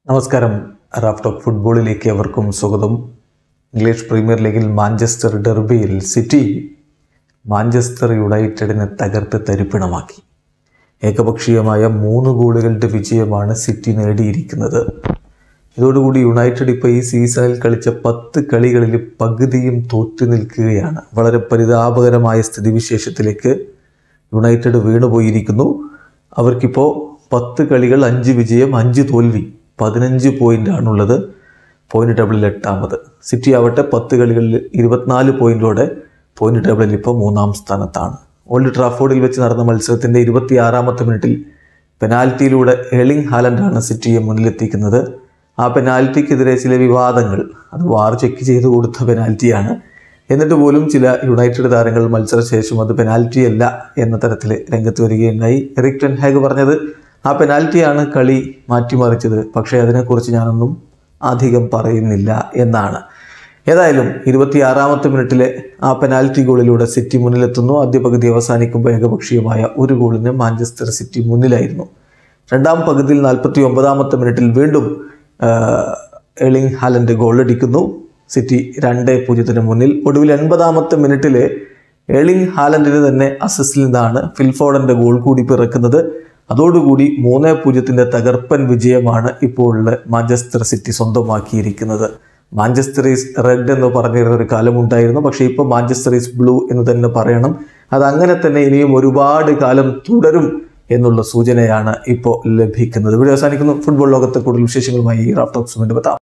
നമസ്കാരം Raf talk ഫുട്ബോളിലേക്ക് അവർക്കും സ്വാഗതം ഇംഗ്ലീഷ് പ്രീമിയർ ലീഗിൽ മാഞ്ചസ്റ്റർ ഡെർബിയിൽ സിറ്റി മാഞ്ചസ്റ്റർ യുണൈറ്റഡിനെ തകർത്ത് തരിപ്പിണമാക്കി ഏകപക്ഷീയമായ മൂന്ന് ഗോളുകളുടെ വിജയമാണ് സിറ്റി നേടിയിരിക്കുന്നത് ഇതോടുകൂടി യുണൈറ്റഡ് ഇപ്പോൾ ഈ സീസണിൽ കളിച്ച പത്ത് കളികളിൽ പകുതിയും തോറ്റു നിൽക്കുകയാണ് വളരെ പരിതാപകരമായ സ്ഥിതിവിശേഷത്തിലേക്ക് യുണൈറ്റഡ് വീണുപോയിരിക്കുന്നു അവർക്കിപ്പോൾ പത്ത് കളികൾ അഞ്ച് വിജയം അഞ്ച് തോൽവി പതിനഞ്ച് പോയിൻ്റാണുള്ളത് പോയിന്റ് ടേബിളിൽ എട്ടാമത് സിറ്റി ആവട്ടെ പത്ത് കളികളിൽ ഇരുപത്തിനാല് പോയിന്റോടെ പോയിന്റ് ടേബിളിൽ ഇപ്പോൾ മൂന്നാം സ്ഥാനത്താണ് ഓൾഡ് ട്രാഫോർഡിൽ വെച്ച് നടന്ന മത്സരത്തിൻ്റെ ഇരുപത്തിയാറാമത്തെ മിനിറ്റിൽ പെനാൽറ്റിയിലൂടെ എളിങ് ഹാലൻഡാണ് സിറ്റിയെ മുന്നിലെത്തിക്കുന്നത് ആ പെനാൽറ്റിക്കെതിരെ ചില വിവാദങ്ങൾ അത് വാർ ചെക്ക് ചെയ്ത് കൊടുത്ത പെനാൽറ്റിയാണ് എന്നിട്ട് പോലും ചില യുണൈറ്റഡ് താരങ്ങൾ മത്സരശേഷം അത് പെനാൽറ്റി അല്ല എന്ന തരത്തിൽ രംഗത്ത് വരികയുണ്ടായി എറിക് ടെൻ ഹാഗ് പറഞ്ഞത് ആ പെനാൽറ്റിയാണ് കളി മാറ്റിമറിച്ചത് പക്ഷേ അതിനെക്കുറിച്ച് ഞാനൊന്നും അധികം പറയുന്നില്ല എന്നാണ് ഏതായാലും ഇരുപത്തിയാറാമത്തെ മിനിറ്റിലെ ആ പെനാൽറ്റി ഗോളിലൂടെ സിറ്റി മുന്നിലെത്തുന്നു ആദ്യ പകുതി അവസാനിക്കുമ്പോൾ ഏകപക്ഷീയമായ ഒരു ഗോളിന് മാഞ്ചസ്റ്റർ സിറ്റി മുന്നിലായിരുന്നു രണ്ടാം പകുതിയിൽ നാൽപ്പത്തി ഒമ്പതാമത്തെ മിനിറ്റിൽ വീണ്ടും എളിങ് ഹാലൻഡ് ഗോളടിക്കുന്നു സിറ്റി രണ്ട് പൂജ്യത്തിന് മുന്നിൽ ഒടുവിൽ എൺപതാമത്തെ മിനിറ്റിൽ എളിങ് ഹാലൻഡിന് തന്നെ അസിസ്റ്റിൽ നിന്നാണ് ഫിൽഫോർഡന്റെ ഗോൾ കൂടി പിറക്കുന്നത് അതോടുകൂടി മൂന്ന് പൂജ്യത്തിന്റെ തകർപ്പൻ വിജയമാണ് ഇപ്പോൾ മാഞ്ചസ്റ്റർ സിറ്റി സ്വന്തമാക്കിയിരിക്കുന്നത് മാഞ്ചസ്റ്റർ ഈസ് റെഡ് എന്ന് പറഞ്ഞിരുന്ന ഒരു കാലമുണ്ടായിരുന്നു പക്ഷേ ഇപ്പോൾ മാഞ്ചസ്റ്റർ ഈസ് ബ്ലൂ എന്ന് തന്നെ പറയണം അത് അങ്ങനെ തന്നെ ഇനിയും ഒരുപാട് കാലം തുടരും എന്നുള്ള സൂചനയാണ് ഇപ്പോൾ ലഭിക്കുന്നത് ഇവിടെ അവസാനിക്കുന്നു ഫുട്ബോൾ ലോകത്തെ കൂടുതൽ വിശേഷങ്ങളുമായി റാഫ്റ്റോക്സ് വീണ്ടും എത്താം